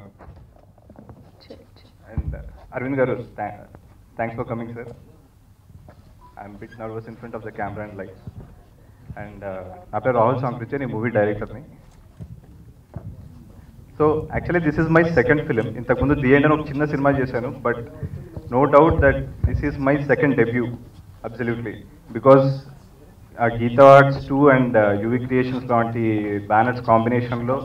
And Arvind garu thanks for coming sir I'm bit nervous in front of the camera and lights and నా పేరు రాహుల్ సాంక్రిచే నేను movie డైరెక్టర్ని so actually this is my second film ఇంతకుముందు the end అని ఒక చిన్న సినిమా చేశాను but no doubt that this is my second debut absolutely because Geetha Arts two and UV Creations లాంటి బ్యానర్స్ కాంబినేషన్లో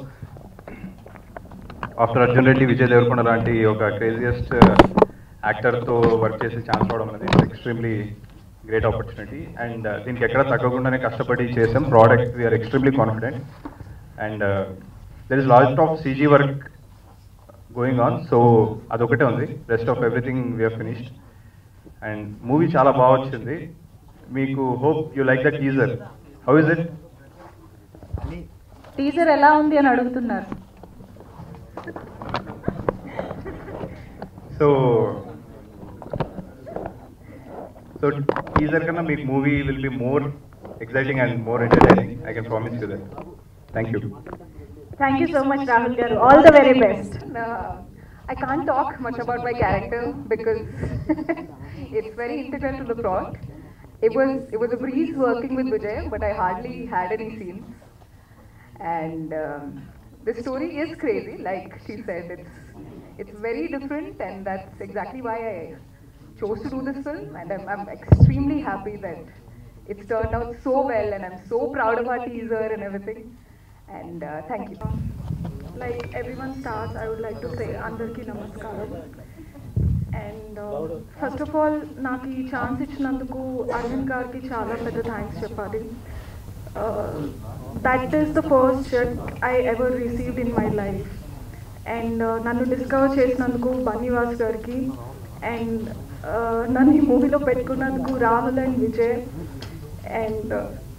ఆఫ్టర్ అర్జున్ రెడ్డి విజయ్ దేవరకొండ లాంటి ఒక క్రేజియస్ట్ యాక్టర్తో వర్క్ చేసి ఛాన్స్ రావడం అనేది ఎక్స్ట్రీమ్లీ గ్రేట్ ఆపర్చునిటీ అండ్ దీనికి ఎక్కడ తగ్గకుండానే కష్టపడి చేసాం product we're extremely confident and there is lot of CG work going on so అదొకటే ఉంది rest of everything we're finished and movie చాలా బాగా వచ్చింది మీకు hope you like the teaser how is it teaser ఎలా ఉంది అని అడుగుతున్నారు సో సో టీజర్ కన్నా మీకు movie will be more exciting and more entertaining I can promise you that thank you thank you so much Rahul గారు all the very best Uh, I can't talk much about my character because it's very integral to the plot. It was it was a breeze working with Vijay, but I hardly had any scenes. And um, the story is crazy, like she said. It's it's very different, and that's exactly why I chose to do this film. And I'm, I'm extremely happy that it's turned out so well, and I'm so proud of our teaser and everything. And uh, thank you. like everyone starts, I would like to say అందరికీ నమస్కారం and first of all నాకు ఈ chance ఇచ్చినందుకు అరవింద్ గారికి చాలా పెద్ద thanks చెప్పాలి that is the first cheque I ever received in my life and నన్ను డిస్కవర్ చేసినందుకు బన్నీవాస్ గారికి అండ్ నన్ను ఈ మూవీలో పెట్టుకున్నందుకు Rahul and Vijay and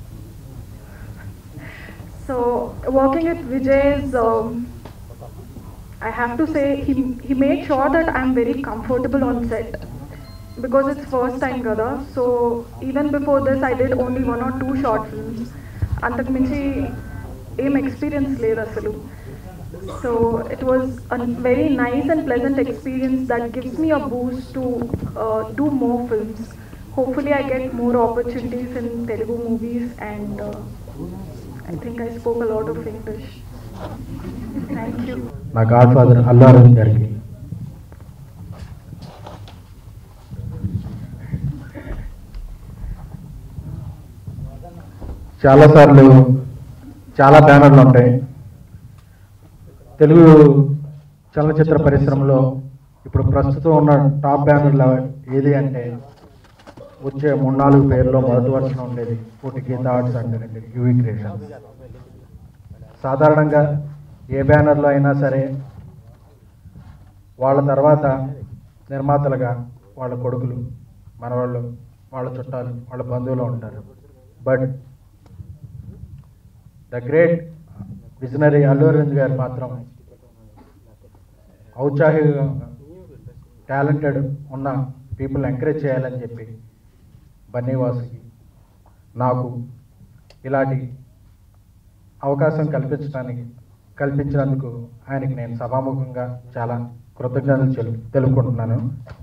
So working with Vijay is, um, I have to say, he he made sure that I'm very comfortable on set because it's first time gada. So even before this, I did only one or two short films. అంతకు మించి ఏం experience లేదు అసలు so it was a very nice and pleasant experience that gives me a boost to do more films hopefully I get more opportunities in Telugu movies and I think I spoke a lot of English. Thank you. నా godfather Allu Arvind గారికి చాలాసార్లు చాలా బ్యానర్లు ఉంటాయి తెలుగు చలనచిత్ర పరిశ్రమలో ఇప్పుడు ప్రస్తుతం ఉన్న టాప్ బ్యానర్లు ఏది అంటే వచ్చే మూడు నాలుగు పేర్లో మొదటి వరుసలో ఉండేది ఒకటి గీతా ఆర్ట్స్ అంటే యూవీ క్రియేషన్స్ సాధారణంగా ఏ బ్యానర్లో అయినా సరే వాళ్ళ తర్వాత నిర్మాతలుగా వాళ్ళ కొడుకులు మనవాళ్ళు వాళ్ళ చుట్టాలు వాళ్ళ బంధువులు ఉంటారు but the great visionary Allu Arvind garu మాత్రం ఔత్సాహిక టాలెంటెడ్ ఉన్న పీపుల్ ఎంకరేజ్ చేయాలని చెప్పి బన్నీవాసుకి నాకు ఇలాంటి అవకాశం కల్పించడానికి కల్పించినందుకు ఆయనకి నేను సభాముఖంగా చాలా కృతజ్ఞతలు చెలు తెలుపుకుంటున్నాను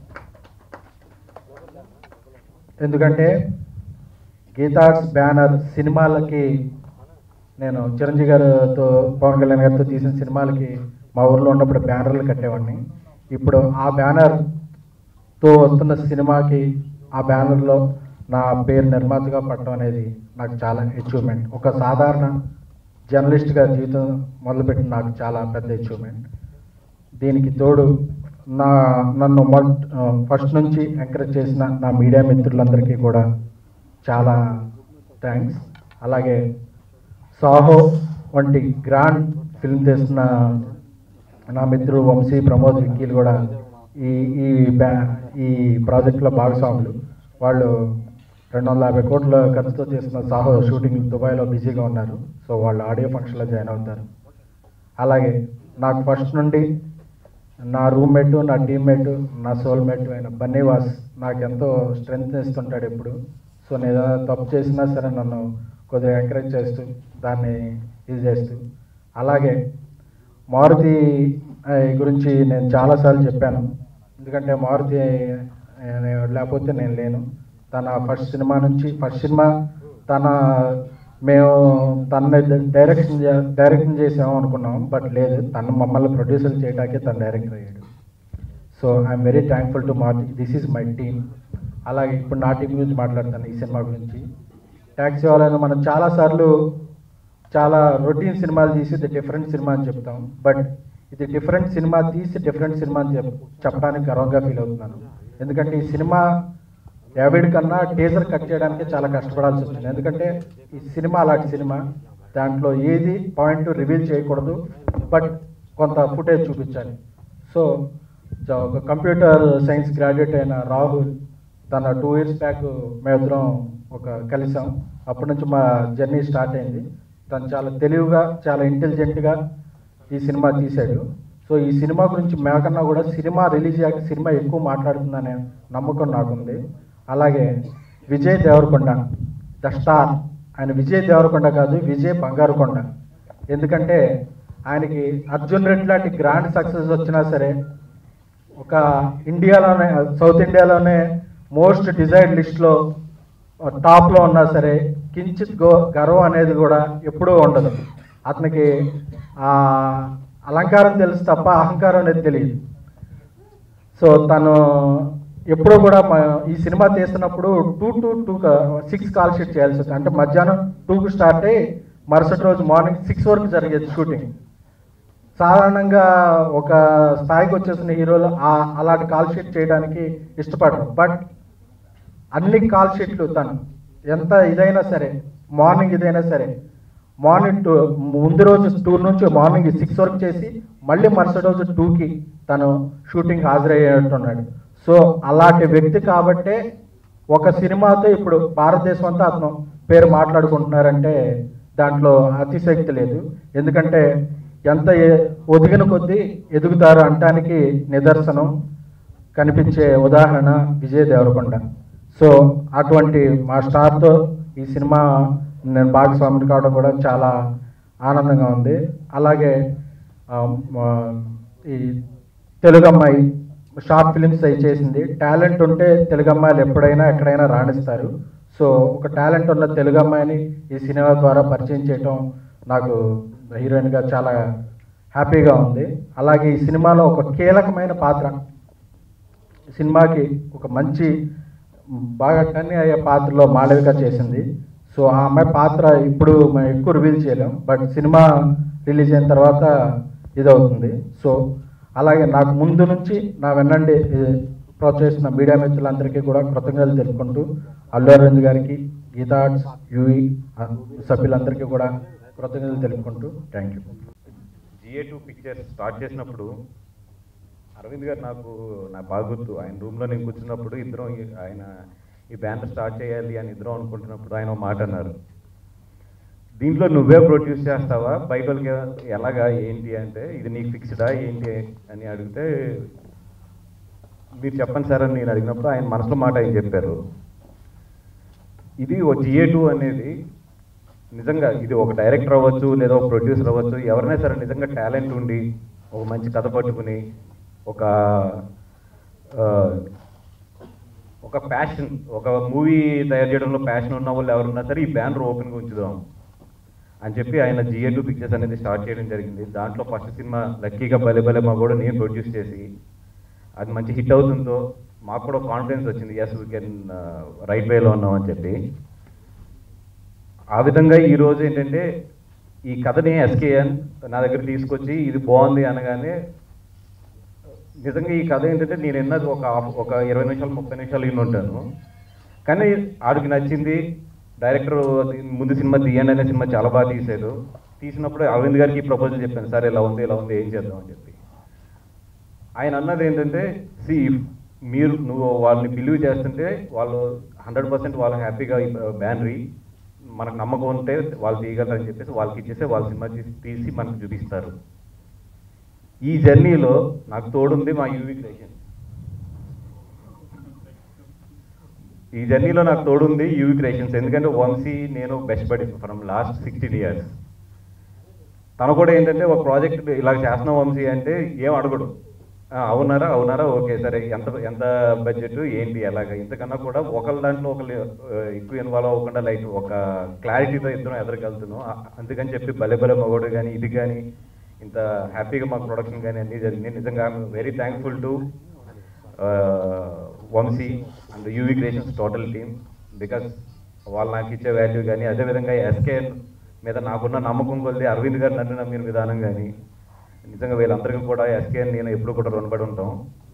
ఎందుకంటే గీతార్ట్స్ బ్యానర్ సినిమాలకి నేను చిరంజీవి గారితో పవన్ కళ్యాణ్ గారితో తీసిన సినిమాలకి మా ఊర్లో ఉన్నప్పుడు బ్యానర్లు కట్టేవాడిని ఇప్పుడు ఆ బ్యానర్తో వస్తున్న సినిమాకి ఆ బ్యానర్లో నా పేరు నిర్మాతగా పట్టడం అనేది నాకు చాలా అచీవ్మెంట్ ఒక సాధారణ జర్నలిస్ట్గా జీవితం మొదలుపెట్టిన నాకు చాలా పెద్ద అచీవ్మెంట్ దీనికి తోడు నా నన్ను ఫస్ట్ నుంచి ఎంకరేజ్ చేసిన నా మీడియా మిత్రులందరికీ కూడా చాలా థ్యాంక్స్ అలాగే సాహో వంటి గ్రాండ్ ఫిల్మ్ చేసిన నా మిత్రుడు వంశీ ప్రమోద్ విక్కీలు కూడా ఈ ఈ బ్యా ఈ ప్రాజెక్ట్లో భాగస్వాములు వాళ్ళు రెండు వందల యాభై కోట్ల ఖర్చుతో చేసిన సాహో షూటింగ్ దుబాయ్లో బిజీగా ఉన్నారు సో వాళ్ళు ఆడియో ఫంక్షన్లో జాయిన్ అవుతారు అలాగే నాకు ఫస్ట్ నుండి నా రూమ్మేట్ నా టీమ్మేట్ నా సోల్మేట్ అయిన బన్నీవాస్ నాకు ఎంతో స్ట్రెంగ్త్ ఇస్తుంటాడు ఎప్పుడు సో నేను ఏదైనా తప్పు చేసినా సరే నన్ను కొద్దిగా ఎంకరేజ్ చేస్తూ దాన్ని ఇది చేస్తూ అలాగే మారుతి ఆ, గురించి నేను చాలాసార్లు చెప్పాను ఎందుకంటే మారుతి ఆ, నేను లేకపోతే నేను లేను తన ఫస్ట్ సినిమా నుంచి ఫస్ట్ సినిమా తన మేము తన డైరెక్షన్ చే- డైరెక్షన్ చేసాము అనుకున్నాం బట్ లేదు తను మమ్మల్ని ప్రొడ్యూసర్ చేయడానికే తను డైరెక్టర్ అయ్యాడు so I'm very thankful to Maruthi this is my team అలాగే ఇప్పుడు నా టీం గురించి మాట్లాడతాను ఈ సినిమా గురించి ట్యాక్సీ వాళ్ళని మనం చాలాసార్లు చాలా రొటీన్ సినిమాలు తీసి ఇది డిఫరెంట్ సినిమా అని చెప్తాం బట్ ఇది డిఫరెంట్ సినిమా తీసి డిఫరెంట్ సినిమా అని చెప్ చెప్పడానికి గర్వంగా ఫీల్ అవుతున్నాను ఎందుకంటే ఈ సినిమా డేవిడ్ కన్నా టీజర్ కట్ చేయడానికి చాలా కష్టపడాల్సి వచ్చింది ఎందుకంటే ఈ సినిమా అలాంటి సినిమా దాంట్లో ఏది పాయింట్ రివీల్ చేయకూడదు బట్ కొంత ఫుటేజ్ చూపించాలి సో జ- ఒక కంప్యూటర్ సైన్స్ గ్రాడ్యుయేట్ అయిన రాహుల్ తన టూ ఇయర్స్ బ్యాక్ మేమిద్దరం ఒక కలిసాం అప్పటి నుంచి మా జర్నీ స్టార్ట్ అయింది తను చాలా తెలివిగా చాలా ఇంటెలిజెంట్గా ఈ సినిమా తీశాడు సో ఈ సినిమా గురించి మేకన్నా కూడా సినిమా రిలీజ్ అయ్యాక సినిమా ఎక్కువ మాట్లాడుతుందనే నమ్మకం నాకుంది అలాగే విజయ్ దేవరకొండ ద స్టార్ ఆయన విజయ్ దేవరకొండ కాదు విజయ్ బంగారుకొండ ఎందుకంటే ఆయనకి అర్జున్ రెడ్డి లాంటి గ్రాండ్ సక్సెస్ వచ్చినా సరే ఒక ఇండియాలోనే సౌత్ ఇండియాలోనే మోస్ట్ డిజైర్డ్ లిస్ట్లో టాప్లో ఉన్నా సరే కించిత్ గో గర్వం అనేది కూడా ఎప్పుడూ ఉండదు అతనికి ఆ అలంకారం తెలుసు తప్ప అహంకారం అనేది తెలియదు సో తను ఎప్పుడూ కూడా మ- ఈ సినిమా తీస్తున్నప్పుడు two to two six call sheet చేయాల్సి వస్తుంది అంటే మధ్యాహ్నం టూకు స్టార్ట్ అయ్యి మరుసటి రోజు మార్నింగ్ సిక్స్ వరకు జరిగేది షూటింగ్ సాధారణంగా ఒక స్థాయికి వచ్చేసిన హీరోలు ఆ- అలాంటి కాల్ షీట్ చేయడానికి ఇష్టపడరు బట్ అన్ని కాల్ షీట్లు తను ఎంత ఇదైనా సరే మార్నింగ్ ఇదైనా సరే మార్నింగ్ టూ ముందు రోజు టూ నుంచి మార్నింగ్ సిక్స్ వరకు చేసి మళ్ళీ మరుసటి రోజు టూకి తను షూటింగ్ హాజరయ్యేట్టున్నాడు సో అలాంటి వ్యక్తి కాబట్టే ఒక సినిమాతో ఇప్పుడు భారతదేశం అంతా అతను పేరు మాట్లాడుకుంటున్నారంటే దాంట్లో అతిశక్తి లేదు ఎందుకంటే ఎంత ఎ- ఒదిగిన కొద్దీ ఎదుగుతారు అంటానికి నిదర్శనం కనిపించే ఉదాహరణ విజయ్ దేవరకొండ సో అటువంటి మా స్టార్తో ఈ సినిమా నేను భాగస్వామిని కావడం కూడా చాలా ఆనందంగా ఉంది అలాగే ఆ, మా ఈ తెలుగు అమ్మాయి షార్ట్ ఫిలిమ్స్ అవి చేసింది టాలెంట్ ఉంటే తెలుగు అమ్మాయిలు ఎప్పుడైనా ఎక్కడైనా రాణిస్తారు సో ఒక టాలెంట్ ఉన్న తెలుగు అమ్మాయిని ఈ సినిమా ద్వారా పరిచయం చేయటం నాకు హీరోయిన్గా చాలా హ్యాపీగా ఉంది అలాగే ఈ సినిమాలో ఒక కీలకమైన పాత్ర సినిమాకి ఒక మంచి బాగా టర్న్ అయ్యే పాత్రలో మాళవిక చేసింది సో ఆ అమ్మాయి పాత్ర ఇప్పుడు మనం ఎక్కువ రివీల్ చేయలేం బట్ సినిమా రిలీజ్ అయిన తర్వాత ఇదవుతుంది సో అలాగే నాకు ముందు నుంచి నా వెన్నండి ఏ, ప్రోత్సహిస్తున్న మీడియా మిత్రులందరికీ కూడా కృతజ్ఞతలు తెలుపుకుంటూ అల్లు అరవింద్ గారికి గీతా ఆర్ట్స్ యూఈ సభ్యులందరికీ కూడా కృతజ్ఞతలు తెలుపుకుంటూ thank you GA two pictures start చేసినప్పుడు అరవింద్ గారు నాకు నా బాగా గుర్తు ఆయన రూమ్లో నేను కూర్చున్నప్పుడు ఇద్దరం ఈ- ఆయన ఈ బ్యానర్ స్టార్ట్ చేయాలి అని ఇద్దరం అనుకుంటున్నప్పుడు ఆయన ఒక మాట అన్నారు దీంట్లో నువ్వే ప్రొడ్యూస్ చేస్తావా బయట వాళ్ళకి ఎలాగా ఏంటి అంటే ఇది నీకు ఫిక్స్డా ఏంటి అని అడిగితే మీరు చెప్పండి సార్ అని నేను అడిగినప్పుడు ఆయన మనసులో మాట ఆయన చెప్పారు ఇది ఓ జిఏ టూ అనేది నిజంగా ఇది ఒక డైరెక్టర్ అవ్వచ్చు లేదా ఒక ప్రొడ్యూసర్ అవ్వచ్చు ఎవరైనా సరే నిజంగా టాలెంట్ ఉండి ఒక మంచి కథ పట్టుకుని ఒక ఆ, ఒక ప్యాషన్ ఒక మూవీ తయారు చేయడంలో ప్యాషన్ ఉన్న వాళ్ళు ఎవరున్నా సరే ఈ బ్యానర్ ఓపెన్గా ఉంచుదాం అని చెప్పి ఆయన జిఏ టూ పిక్చర్స్ అనేది స్టార్ట్ చేయడం జరిగింది దాంట్లో ఫస్ట్ సినిమా లక్కీగా భలే భలే మా కూడా నేను ప్రొడ్యూస్ చేసి అది మంచి హిట్ అవుతుందో మాకు కూడా కాన్ఫిడెన్స్ వచ్చింది ఎస్ వీ కెన్ రైట్ వేలో ఉన్నాం అని చెప్పి ఆ విధంగా ఈ రోజు ఏంటంటే ఈ కథని ఎస్కేఎన్ నా దగ్గర తీసుకొచ్చి ఇది బాగుంది అనగానే నిజంగా ఈ కథ ఏంటంటే నేను విన్నది ఒక హాఫ్- ఒక ఇరవై నిమిషాలు ముప్పై నిమిషాలు విని ఉంటాను కానీ ఆడికి నచ్చింది డైరెక్టర్ ముందు సినిమా తీయండి అనే సినిమా చాలా బాగా తీశాడు తీసినప్పుడు అరవింద్ గారికి ప్రపోజల్ చెప్పాను సార్ ఇలా ఉంది ఇలా ఉంది ఏం చేద్దాం అని చెప్పి ఆయన అన్నది ఏంటంటే సి మీరు నువ్వు వాళ్ళని బిలీవ్ చేస్తుంటే వాళ్ళు హండ్రెడ్ పర్సెంట్ వాళ్ళు హ్యాపీగా బ్యానరీ మనకు నమ్మకం ఉంటే వాళ్ళు తీయగలరని చెప్పేసి వాళ్ళకి ఇచ్చేస్తే వాళ్ళ సినిమా తీసి తీసి మనకు చూపిస్తారు ఈ జర్నీలో నాకు తోడుంది మా యూవి క్రియేషన్ ఈ జర్నీలో నాకు తోడుంది యూవి క్రియేషన్స్ ఎందుకంటే వంశీ నేను బెస్ట్ బడి ఫ్రమ్ లాస్ట్ సిక్స్టీన్ ఇయర్స్ తను కూడా ఏంటంటే ఒక ప్రాజెక్ట్ ఇలా చేస్తున్నాం వంశీ అంటే ఏం అడగడు "ఆ, అవునారా అవునారా ఓకే సరే ఎంత ఎంత బడ్జెట్ ఏంటి ఎలాగ ఇంతకన్నా కూడా ఒకళ్ళ దాంట్లో ఒకళ్ళు ఆ, ఎక్కువ ఇన్వాల్వ్ అవ్వకుండా లైక్ ఒక క్లారిటీతో ఇద్దరం ఎదరికెళ్తున్నాం ఆ- అందుకని చెప్పి భలే భలే మగోడు కానీ ఇది కానీ ఇంత హ్యాపీగా మా ప్రొడక్షన్ కానీ అన్నీ జరిగింది నిజంగా very thankful to Vamsi and UV Creations total team because వాళ్ళు నాకు ఇచ్చే వాల్యూ కానీ అదేవిధంగా ఎస్కేఎన్ మీద నాకున్న నమ్మకం కొద్ది అరవింద్ గారు నన్ను నమ్మిన విధానం కానీ నిజంగా వీళ్ళందరికీ కూడా ఎస్కేఎన్ నేను ఎప్పుడు కూడా రుణపడి ఉంటాం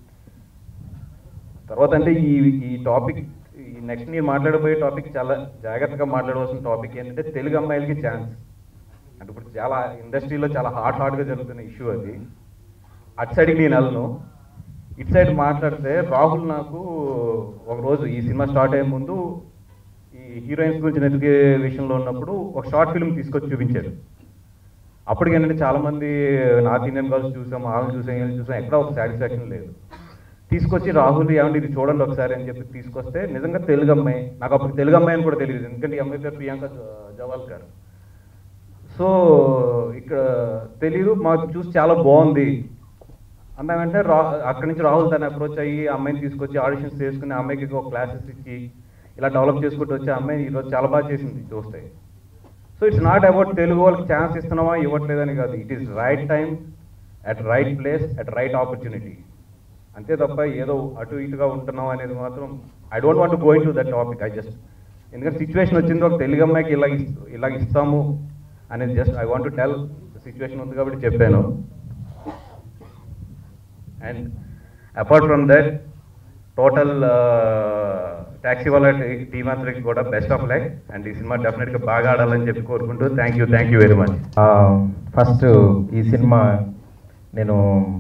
తర్వాత అంటే ఈ ఈ టాపిక్ ఈ నెక్స్ట్ నేను మాట్లాడబోయే టాపిక్ చాలా జాగ్రత్తగా మాట్లాడవలసిన టాపిక్ ఏంటంటే తెలుగు అమ్మాయిలకి ఛాన్స్ అంటే ఇప్పుడు చాలా ఇండస్ట్రీలో చాలా హాట్ హాట్గా జరుగుతున్న ఇష్యూ అది అటు సైడ్కి నేను వెళ్ళను ఇటు సైడ్ మాట్లాడితే రాహుల్ నాకు ఒక రోజు ఈ సినిమా స్టార్ట్ అయ్యే ముందు ఈ హీరోయిన్స్ గురించి వెతికే విషయంలో ఉన్నప్పుడు ఒక షార్ట్ ఫిల్మ్ తీసుకొచ్చి చూపించాడు అప్పటికి ఏంటంటే చాలా మంది నార్త్ ఇండియన్ గర్ల్స్ చూసాం ఆమె చూసాం వీళ్ళని చూసాం ఎక్కడ ఒక సాటిస్ఫాక్షన్ లేదు తీసుకొచ్చి రాహుల్ ఏమంటే ఇది చూడండి ఒకసారి అని చెప్పి తీసుకొస్తే నిజంగా తెలుగు అమ్మాయి నాకు అప్పుడు తెలుగు అమ్మాయి అని కూడా తెలియదు ఎందుకంటే ఈ అమ్మాయి పేరు ప్రియాంక జ- జవాల్కర్ సో ఇక్కడ తెలియదు మాకు చూసి చాలా బాగుంది అన్న వెంటనే రా అక్కడి నుంచి రాహుల్ తను అప్రోచ్ అయ్యి ఆ అమ్మాయిని తీసుకొచ్చి ఆడిషన్స్ చేసుకుని ఆ అమ్మాయికి ఒక క్లాసెస్ ఇచ్చి ఇలా డెవలప్ చేసుకుంటూ వచ్చి ఆ అమ్మాయి ఈరోజు చాలా బాగా చేసింది చూస్తే so it's not about Telugu వాళ్ళకి ఛాన్స్ ఇస్తున్నావా ఇవ్వట్లేదని కాదు it is right time at right place at right opportunity అంతే తప్ప ఏదో అటు ఇటుగా ఉంటున్నాం అనేది మాత్రం I don't want going to that topic I just ఎందుకంటే సిచ్యువేషన్ వచ్చింది ఒక తెలుగు అమ్మాయికి ఇలా ఇలా ఇస్తాము అనేది just I want to tell situation ఉంది కాబట్టి చెప్పాను and apart from that total taxi వాళ్ళ టీమ్ అందరికి కూడా బెస్ట్ ఆఫ్ లైక్ అండ్ ఈ సినిమా డెఫినెట్గా బాగా ఆడాలని చెప్పి కోరుకుంటూ thank you thank you very much first ఈ సినిమా నేను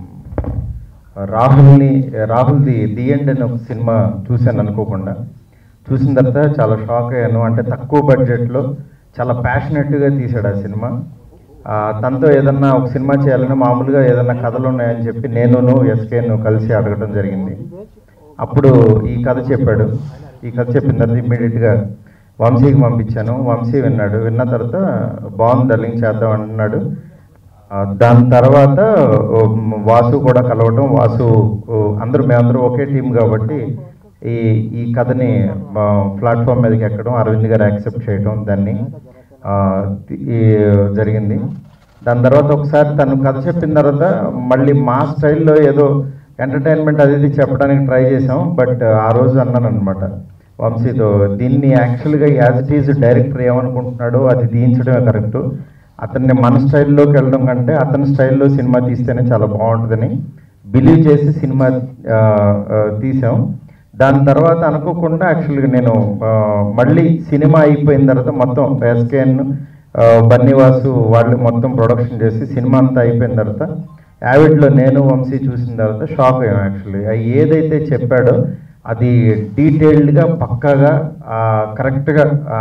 రాహుల్ని రాహుల్ది ది ఎండ్ అనే ఒక సినిమా చూశాను అనుకోకుండా చూసిన తర్వాత చాలా షాక్ అయ్యాను అంటే తక్కువ బడ్జెట్లో చాలా ప్యాషనెట్గా తీశాడు ఆ సినిమా ఆ, తనతో ఏదన్నా ఒక సినిమా చేయాలని మామూలుగా ఏదన్నా కథలు ఉన్నాయని చెప్పి నేనును ఎస్కేను కలిసి అడగడం జరిగింది అప్పుడు ఈ కథ చెప్పాడు ఈ కథ చెప్పిన తర్వాత ఇమ్మీడియట్గా వంశీకి పంపించాను వంశీ విన్నాడు విన్న తర్వాత బాగుంది డల్లింగ్ చేద్దాం అంటున్నాడు ఆ, దాని తర్వాత ఓ, మ్, వాసు కూడా కలవటం వాసు ఓ, అందరూ మేమందరూ ఒకే టీం కాబట్టి ఈ ఈ కథని ప్లాట్ఫామ్ మీదకి ఎక్కడం అరవింద్ గారు యాక్సెప్ట్ చేయడం దాన్ని ఆ, ఈ జరిగింది దాని తర్వాత ఒకసారి తను కథ చెప్పిన తర్వాత మళ్ళీ మా స్టైల్లో ఏదో ఎంటర్టైన్మెంట్ అది ఇది చెప్పడానికి ట్రై చేసాం బట్ ఆ రోజు అన్నాను అనమాట వంశీతో దీన్ని యాక్చువల్గా యాజ్ ఇట్ ఈజ్ డైరెక్టర్ ఏమనుకుంటున్నాడో అది తీయించడమే కరెక్ట్ అతన్ని మన స్టైల్లోకి వెళ్ళడం కంటే అతని స్టైల్లో సినిమా తీస్తేనే చాలా బాగుంటుందని బిలీవ్ చేసి సినిమా ఆ, ఆ, తీసాం దాని తర్వాత అనుకోకుండా యాక్చువల్గా నేను ఆ, మళ్ళీ సినిమా అయిపోయిన తర్వాత మొత్తం ఎస్కేఎన్ బన్నీవాసు వాళ్ళు మొత్తం ప్రొడక్షన్ చేసి సినిమా అంతా అయిపోయిన తర్వాత యావిడ్లో నేను వంశీ చూసిన తర్వాత షాక్ అయ్యాం యాక్చువల్లీ ఏదైతే చెప్పాడో అది డీటెయిల్డ్గా పక్కాగా కరెక్ట్గా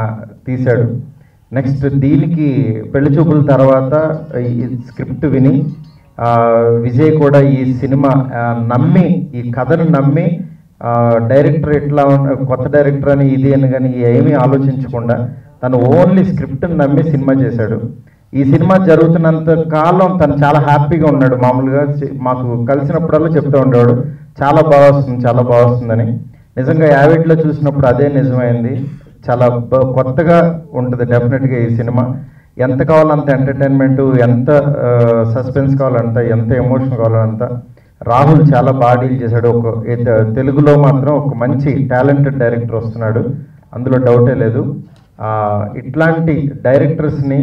తీశాడు నెక్స్ట్ దీనికి పెళ్లి చూపుల తర్వాత ఈ స్క్రిప్ట్ విని ఆ, విజయ్ కూడా ఈ సినిమా ఆ, నమ్మి ఈ కథను నమ్మి ఆ, డైరెక్టర్ ఎట్లా ఉన్న- కొత్త డైరెక్టర్ అని ఇది అని కానీ ఏమీ ఆలోచించకుండా తను ఓన్లీ స్క్రిప్ట్ని నమ్మి సినిమా చేశాడు ఈ సినిమా జరుగుతున్నంత కాలం తను చాలా హ్యాపీగా ఉన్నాడు మామూలుగా చి- మాకు కలిసినప్పుడల్లా చెప్తూ ఉండేవాడు చాలా బాగా వస్తుంది చాలా బాగా వస్తుందని నిజంగా యావిడ్లో చూసినప్పుడు అదే నిజమైంది చాలా బ- కొత్తగా ఉంటుంది డెఫినెట్గా ఈ సినిమా ఎంత కావాలంత ఎంటర్టైన్మెంట్ ఎంత సస్పెన్స్ కావాలంత ఎంత ఎమోషన్ కావాలంత రాహుల్ చాలా బాగా డీల్ చేశాడు ఒక ఏ- తెలుగులో మాత్రం ఒక మంచి టాలెంటెడ్ డైరెక్టర్ వస్తున్నాడు అందులో డౌటే లేదు ఆ, ఇట్లాంటి డైరెక్టర్స్ని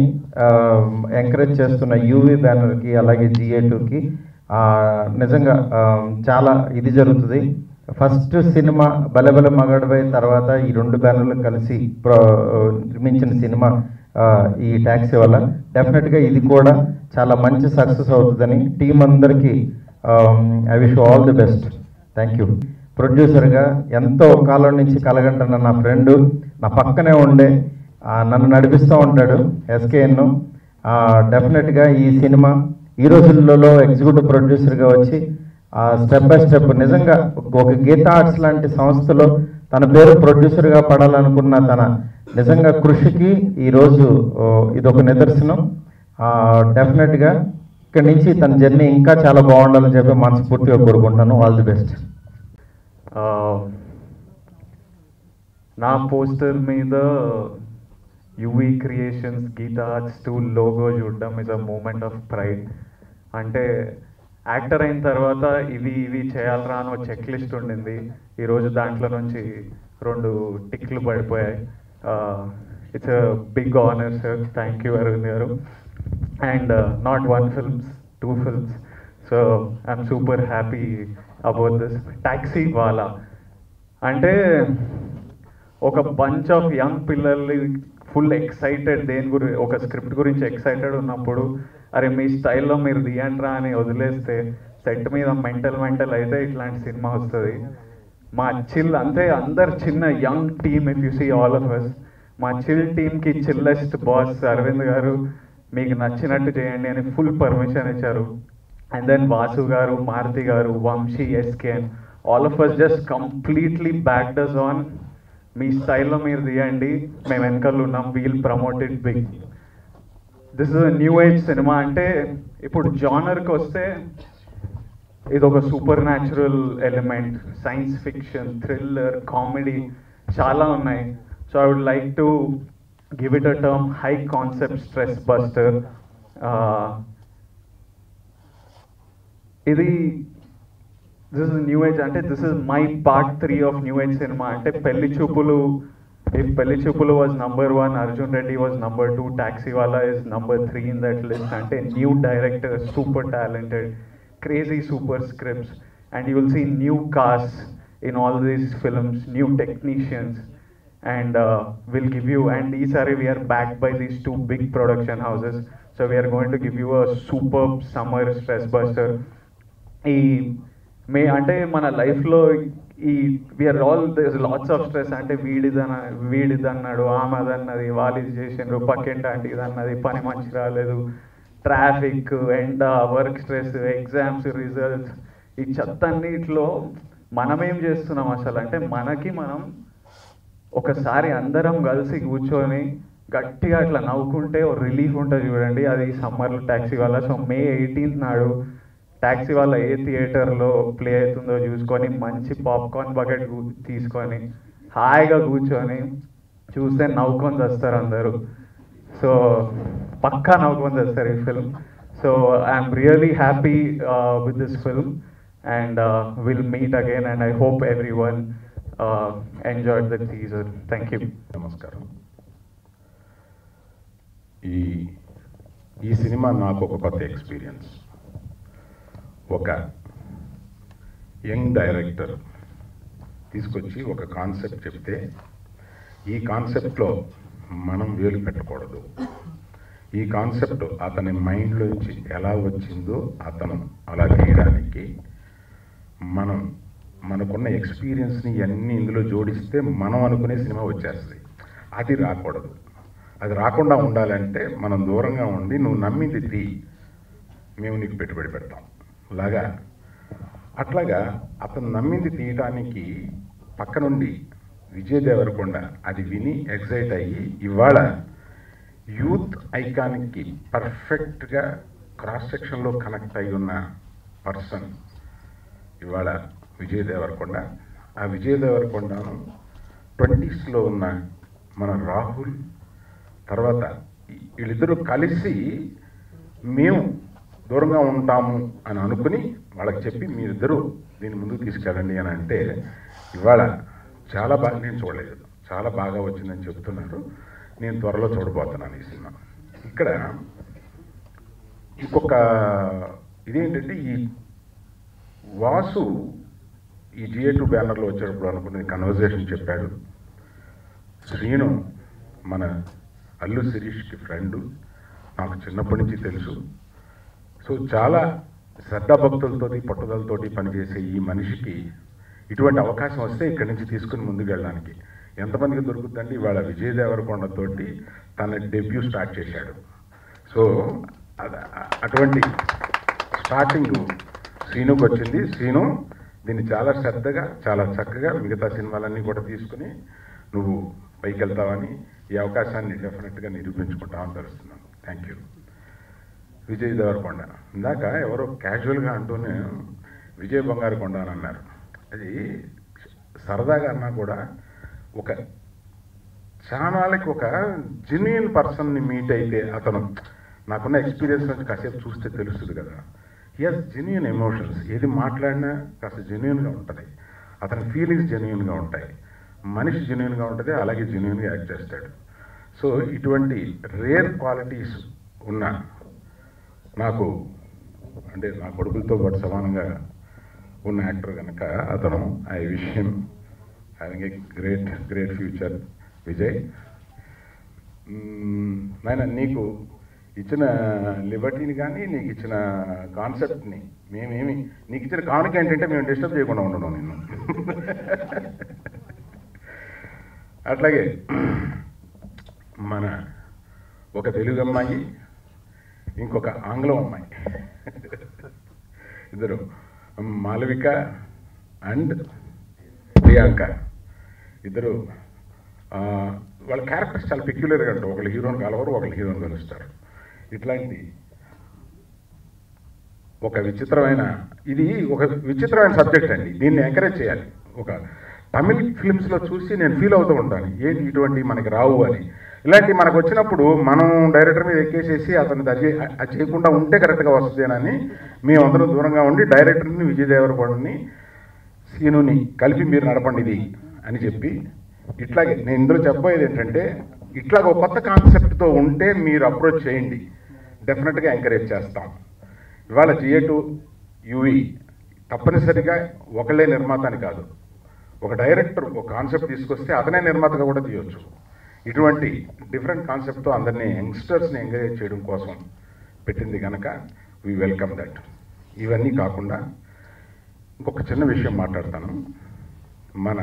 ఎంకరేజ్ చేస్తున్న యూవీ బ్యానర్కి అలాగే జిఏ టూకి నిజంగా ఆ, చాలా ఇది జరుగుతుంది ఫస్ట్ సినిమా బలబల మగడవై తర్వాత ఈ రెండు బ్యానర్లు కలిసి ప్ర- నిర్మించిన సినిమా ఆ, ఈ ట్యాక్సీ వల్ల డెఫినెట్గా ఇది కూడా చాలా మంచి సక్సెస్ అవుతుందని టీం అందరికీ I wish all the best thank you ప్రొడ్యూసర్గా ఎంతో కాలం నుంచి కలగంటున్న నా ఫ్రెండ్ నా పక్కనే ఉండే ఆ, నన్ను నడిపిస్తూ ఉంటాడు ఎస్కేఎన్ డెఫినెట్గా ఈ సినిమా ఈ రోజులలో ఎగ్జిక్యూటివ్ ప్రొడ్యూసర్గా వచ్చి స్టెప్ బై స్టెప్ నిజంగా ఒక గీతా ఆర్ట్స్ లాంటి సంస్థలో తన పేరు ప్రొడ్యూసర్గా పడాలనుకున్న తన నిజంగా కృషికి ఈరోజు ఓ, ఇదొక నిదర్శనం డెఫినెట్గా ఇక్కడి నుంచి తన జర్నీ ఇంకా చాలా బాగుండాలని చెప్పి మనస్ఫూర్తిగా కోరుకుంటాను ఆల్ ది బెస్ట్ ఆ, నా పోస్టర్ మీద యువి క్రియేషన్స్ గీతా ఆర్ట్స్ టూ లోగో చూడడం is a moment of pride అంటే యాక్టర్ అయిన తర్వాత ఇవి ఇవి చేయాలరా అని ఒక చెక్ లిస్ట్ ఉండింది ఈరోజు దాంట్లో నుంచి రెండు టిక్లు పడిపోయాయి it's big honour sir thank you Arvind garu and not one films two films so I'm super happy about this Taxiwaala అంటే ఒక బంచ్ ఆఫ్ యంగ్ పిల్లల్ని ఫుల్ ఎక్సైటెడ్ దేని గురి ఒక స్క్రిప్ట్ గురించి ఎక్సైటెడ్ ఉన్నప్పుడు అరే మీ స్టైల్లో మీరు దియండ్రా అని వదిలేస్తే సెట్ మీద మెంటల్ మెంటల్ అయితే ఇట్లాంటి సినిమా వస్తుంది మా చిల్ అంతే అందరు చిన్న young team if you see all of us మా చిల్ టీమ్కి చిల్లెస్ట్ బాస్ అరవింద్ గారు మీకు నచ్చినట్టు చేయండి అని ఫుల్ పర్మిషన్ ఇచ్చారు and then Vasu garu Maruthi garu Vamsi SKN all of us just completely backed us on me స్టైల్లో మీరు తీయండి మేము వెనకాల ఉన్నాం we'll promoted big this is new age cinema అంటే ఇప్పుడు జానర్కి వస్తే ఇది ఒక supernatural element science fiction thriller comedy చాలా ఉన్నాయి so I would like to give it a term high concept stress buster ఇది దిస్ ఇస్ న్యూ ఏజ్ అంటే this is my part three of new age cinema అంటే Pelli Choopulu if Pelli Choopulu was number one Arjun Reddy was number two Taxiwaala is number three in that list అంటే new director super talented crazy super scripts and you will see new cast in all these films new technicians and uh, we'll give you and Isari we are backed by these two big production houses so we are going to give you a superb summer stress buster ఈ మే అంటే మన లైఫ్లో ఈ we're all this lots of stress అంటే వీడిదన వీడిదన్నాడు ఆమె అదన్నది వాళ్ళు ఇది చేసిండ్రు పక్కింటి అంటే ఇదన్నది పని మంచి రాలేదు ట్రాఫిక్ ఎండ వర్క్ స్ట్రెస్ ఎగ్జామ్స్ రిజల్ట్స్ ఈ చెత్త అన్నిట్లో మనం ఏం చేస్తున్నాం అసలు అంటే మనకి మనం ఒకసారి అందరం కలిసి కూర్చొని గట్టిగా అట్లా నవ్వుకుంటే ఓ రిలీఫ్ ఉంటుంది చూడండి అది సమ్మర్లో Taxiwaala so May eighteenth నాడు ట్యాక్సీ వల్ల ఏ థియేటర్లో ప్లే అవుతుందో చూసుకొని మంచి పాప్కార్న్ బకెట్ తీసుకొని హాయిగా కూర్చొని చూస్తే నవ్వుకొని వస్తారు అందరూ సో పక్కా నవ్వుకొని వస్తారు ఈ film so I'm really happy with this film and will meet again and I hope everyone enjoyed the teaser thank you నమస్కారం ఈ ఈ సినిమా నాకు ఒక కొత్త ఎక్స్పీరియన్స్ ఒక యంగ్ డైరెక్టర్ తీసుకొచ్చి ఒక కాన్సెప్ట్ చెప్తే ఈ కాన్సెప్ట్లో మనం వేలు పెట్టకూడదు ఈ కాన్సెప్ట్ అతని మైండ్లోంచి ఎలా వచ్చిందో అతను అలా తీయడానికి మనం మనకున్న ఎక్స్పీరియన్స్ని అన్నీ ఇందులో జోడిస్తే మనం అనుకునే సినిమా వచ్చేస్తుంది అది రాకూడదు అది రాకుండా ఉండాలంటే మనం దూరంగా ఉండి నువ్వు నమ్మింది తీ మేము నీకు పెట్టుబడి పెడతాం లాగా అట్లాగా అతను నమ్మింది తీయటానికి పక్క నుండి విజయ్ దేవరకొండ అది విని ఎక్సైట్ అయ్యి ఇవాళ యూత్ ఐకాన్కి పర్ఫెక్ట్గా క్రాస్ సెక్షన్లో కనెక్ట్ అయి ఉన్న పర్సన్ ఇవాళ విజయ్ దేవరకొండ ఆ విజయ్ దేవరకొండను ట్వంటీస్లో ఉన్న మన రాహుల్ తర్వాత వీళ్ళిద్దరూ కలిసి మేము దూరంగా ఉంటాము అని అనుకుని వాళ్ళకి చెప్పి మీరిద్దరూ దీని ముందుకు తీసుకెళ్ళండి అని అంటే ఇవాళ చాలా బాగా నేను చూడలేదు చాలా బాగా వచ్చిందని చెప్తున్నారు నేను త్వరలో చూడబోతున్నాను ఈ సినిమా ఇక్కడ ఇంకొక ఇదేంటంటే ఈ వాసు ఈ జిఏ టూ బ్యానర్లో వచ్చేటప్పుడు అనుకున్న కన్వర్జేషన్ చెప్పాడు శ్రీను మన అల్లు శిరీష్కి ఫ్రెండ్ నాకు చిన్నప్పటి నుంచి తెలుసు సో చాలా శ్రద్ధాభక్తులతోటి పట్టుదలతోటి పనిచేసే ఈ మనిషికి ఇటువంటి అవకాశం వస్తే ఇక్కడి నుంచి తీసుకుని ముందుకు వెళ్ళడానికి ఎంతమందికి దొరుకుతుందండి ఇవాళ విజయ్ దేవరకొండతోటి తన డెబ్యూ స్టార్ట్ చేశాడు సో అద- అటువంటి స్టార్టింగ్ శ్రీనుకు వచ్చింది శ్రీను దీన్ని చాలా శ్రద్ధగా చాలా చక్కగా మిగతా సినిమాలన్నీ కూడా తీసుకుని నువ్వు పైకి వెళ్తావని ఈ అవకాశాన్ని డెఫినెట్గా నిరూపించుకుంటామని తెలుస్తున్నాను థ్యాంక్ యూ విజయ్ దేవరకొండ ఇందాక ఎవరో క్యాజువల్గా అంటూనే విజయ్ బంగారు కొండ అని అన్నారు అది సరదాగా అన్నా కూడా ఒక చానాలకి ఒక జెన్యున్ పర్సన్ని మీట్ అయితే అతను నాకున్న ఎక్స్పీరియన్స్ నుంచి కాసేపు చూస్తే తెలుస్తుంది కదా ఎస్ జెన్యున్ ఎమోషన్స్ ఏది మాట్లాడినా కాస్త జెన్యున్గా ఉంటుంది అతని ఫీలింగ్స్ జెన్యున్గా ఉంటాయి మనిషి జెన్యున్గా ఉంటుంది అలాగే జెన్యున్గా యాక్ట్ చేస్తాడు సో ఇటువంటి రేర్ క్వాలిటీస్ ఉన్న నాకు అంటే నా కొడుకులతో పాటు సమానంగా ఉన్న యాక్టర్ కనుక అతను I wish him having a great great future Vijay మ్మ్, నాయన నీకు ఇచ్చిన లిబర్టీని కానీ నీకు ఇచ్చిన కాన్సెప్ట్ని మేమేమి నీకు ఇచ్చిన కానుక ఏంటంటే మేము డిస్టర్బ్ చేయకుండా ఉండడం నిన్ను అట్లాగే మన ఒక తెలుగు అమ్మాయి ఇంకొక ఆంగ్లం అమ్మాయి ఇద్దరు మాలవిక అండ్ ప్రియాంక ఇద్దరు ఆ, వాళ్ళ క్యారెక్టర్స్ చాలా పెక్యులర్గా ఉంటారు ఒకళ్ళు హీరోని కలవరు ఒకళ్ళు హీరోని కలుస్తారు ఇట్లాంటి ఒక విచిత్రమైన ఇది ఒక విచిత్రమైన సబ్జెక్ట్ అండి దీన్ని ఎంకరేజ్ చేయాలి ఒక తమిళ్ ఫిల్మ్స్లో చూసి నేను ఫీల్ అవుతూ ఉంటాను ఏంటి ఇటువంటి మనకి రావు అని ఇలాంటి మనకు వచ్చినప్పుడు మనం డైరెక్టర్ మీద ఎక్కేసేసి అతను అది అది చేయకుండా ఉంటే కరెక్ట్గా వస్తుందేనని మేమందరం దూరంగా ఉండి డైరెక్టర్ని విజయ్ దేవరకొండని సీనుని కలిపి మీరు నడపండి ఇది అని చెప్పి ఇట్లాగే నేను ఇందులో చెప్పబోయేది ఏంటంటే ఇట్లాగ ఒక కొత్త కాన్సెప్ట్తో ఉంటే మీరు అప్రోచ్ చేయండి డెఫినెట్గా ఎంకరేజ్ చేస్తాం ఇవాళ జిఏ టు యూఈ తప్పనిసరిగా ఒకళ్ళే నిర్మాత అని కాదు ఒక డైరెక్టర్ ఒక కాన్సెప్ట్ తీసుకొస్తే అతనే నిర్మాతగా కూడా తీయొచ్చు ఇటువంటి డిఫరెంట్ కాన్సెప్ట్తో అందరినీ యంగ్స్టర్స్ని ఎంకరేజ్ చేయడం కోసం పెట్టింది కనుక వీ వెల్కమ్ దట్ ఇవన్నీ కాకుండా ఇంకొక చిన్న విషయం మాట్లాడతాను మన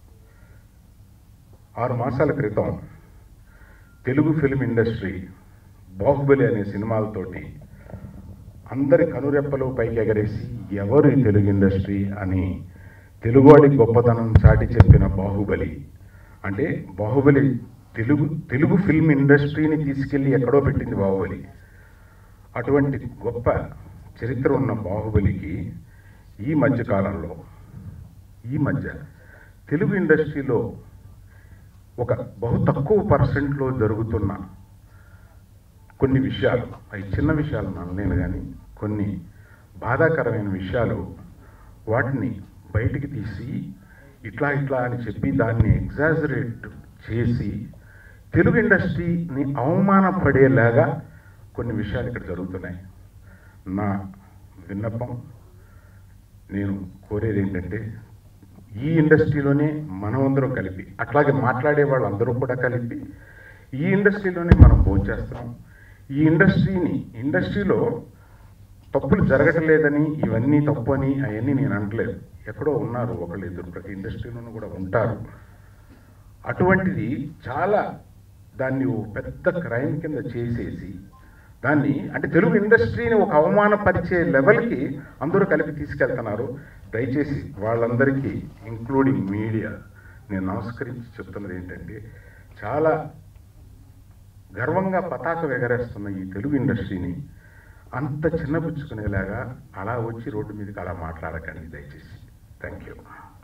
ఆరు మాసాల క్రితం తెలుగు ఫిల్మ్ ఇండస్ట్రీ బాహుబలి అనే సినిమాలతోటి అందరి కనురెప్పలు పైకి ఎగరేసి ఎవరు ఈ తెలుగు ఇండస్ట్రీ అని తెలుగువాడి గొప్పతనం చాటి చెప్పిన బాహుబలి అంటే బాహుబలి తెలుగు తెలుగు ఫిల్మ్ ఇండస్ట్రీని తీసుకెళ్ళి ఎక్కడో పెట్టింది బాహుబలి అటువంటి గొప్ప చరిత్ర ఉన్న బాహుబలికి ఈ మధ్య కాలంలో ఈ మధ్య తెలుగు ఇండస్ట్రీలో ఒక బహు తక్కువ పర్సెంట్లో జరుగుతున్న కొన్ని విషయాలు అవి చిన్న విషయాలు అనలేను కానీ కొన్ని బాధాకరమైన విషయాలు వాటిని బయటికి తీసి ఇట్లా ఇట్లా అని చెప్పి దాన్ని ఎగ్జాజరేట్ చేసి తెలుగు ఇండస్ట్రీని అవమానపడేలాగా కొన్ని విషయాలు ఇక్కడ జరుగుతున్నాయి నా విన్నపం నేను కోరేది ఏంటంటే ఈ ఇండస్ట్రీలోనే మనమందరం కలిపి అట్లాగే మాట్లాడే వాళ్ళందరూ కూడా కలిపి ఈ ఇండస్ట్రీలోనే మనం భోంచేస్తున్నాం ఈ ఇండస్ట్రీని ఇండస్ట్రీలో తప్పులు జరగట్లేదని ఇవన్నీ తప్పు అని అవన్నీ నేను అనట్లేదు ఎక్కడో ఉన్నారు ఒకళ్ళు ఇద్దరు ప్రతి ఇండస్ట్రీలోనూ కూడా ఉంటారు అటువంటిది చాలా దాన్ని ఓ పెద్ద క్రైమ్ కింద చేసేసి దాన్ని అంటే తెలుగు ఇండస్ట్రీని ఒక అవమానపరిచే లెవెల్కి అందరూ కలిపి తీసుకెళ్తున్నారు దయచేసి వాళ్ళందరికీ ఇంక్లూడింగ్ మీడియా నేను నమస్కరించి చెప్తున్నది ఏంటంటే చాలా గర్వంగా పతాక ఎగరేస్తున్న ఈ తెలుగు ఇండస్ట్రీని అంత చిన్నపుచ్చుకునేలాగా అలా వచ్చి రోడ్డు మీదకి అలా మాట్లాడకండి దయచేసి థ్యాంక్ యూ